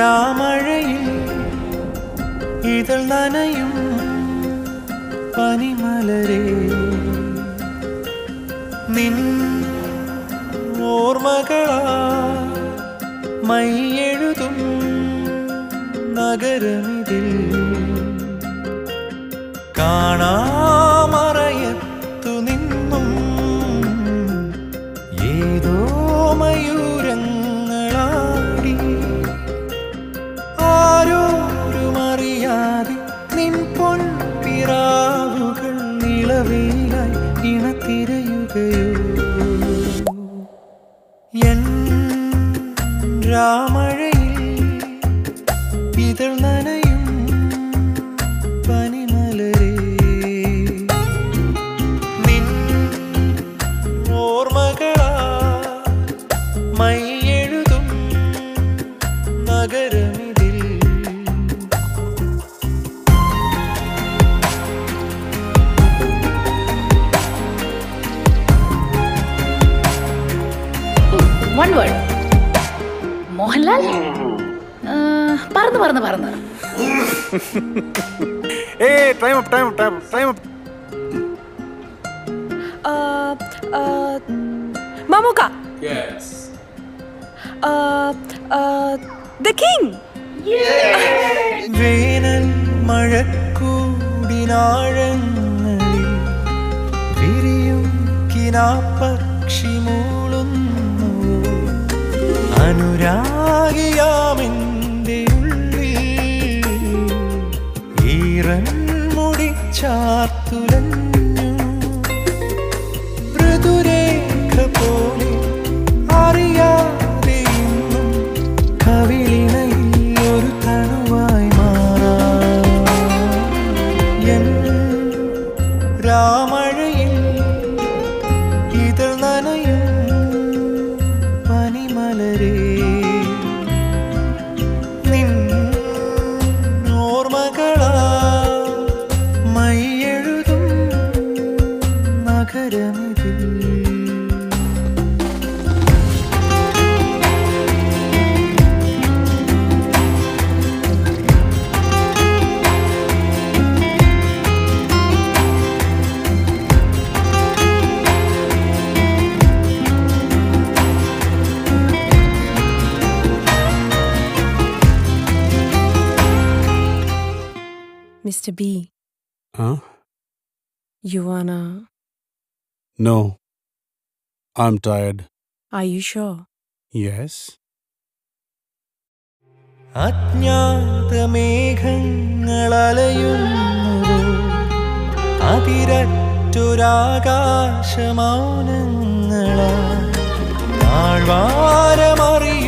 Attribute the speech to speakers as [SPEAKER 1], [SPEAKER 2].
[SPEAKER 1] രാമഴയിൽ ഇതൾ നനയും പനിമലരെ നിൻ ഓർമ്മകളാ മൈയെഴുതും നഗരമിതിൽ കാണാമറയത്തു നിന്നും ഏതോ മയൂരങ്ങളാടി ആരോരുമറിയാതെ നിൻ പൊൻപിറാവുകൾ നിളവിലായി ഇണത്തിരയുകയോ എൻ രാമഴയിൽ ഇതൾ നനയും പനിമലരെ നിൻ ഓർമ്മകളാ മൈയെഴുതും നഗരമിതിൽ
[SPEAKER 2] വൺ വേർഡ് മോഹൻലാൽ ആ, പറന്ന് പറന്ന് പറന്ന്
[SPEAKER 3] Hey, time up, time up, time up, time up.
[SPEAKER 4] Uh, uh, Mamuka.
[SPEAKER 5] Yes.
[SPEAKER 4] Uh, uh, the king.
[SPEAKER 1] വേനൽ മഴക്കൂടിനാഴങ്ങളിൽ വിരിയും കിനാപ്പക്ഷി മൂളുന്നു അനുരാഗിയാമെൻ്റെ ഉള്ളിൽ ഈറൻ മുടിച്ചാർത്തുലഞ്ഞു മൃദുരേഖ പോലെ അറിയാതെ ഇന്നും കവിളിണയിൽ ഒരു തണുവായി മാറാം എൻ രാമഴയിൽ ഇതൾ നനയും പനിമലരെ നിൻ ഓർമ്മകളാ മൈയെഴുതും നഗരമിതിൽ
[SPEAKER 4] Mr. B,
[SPEAKER 3] Huh?
[SPEAKER 4] you wanna.
[SPEAKER 3] No. I'm tired.
[SPEAKER 4] Are you sure?
[SPEAKER 3] Yes.
[SPEAKER 1] അജ്ഞാതമേഘങ്ങളലയുന്നുവോ അതിരറ്റൊരാകാശമൗനങ്ങളാ താഴ്വാരമറിയ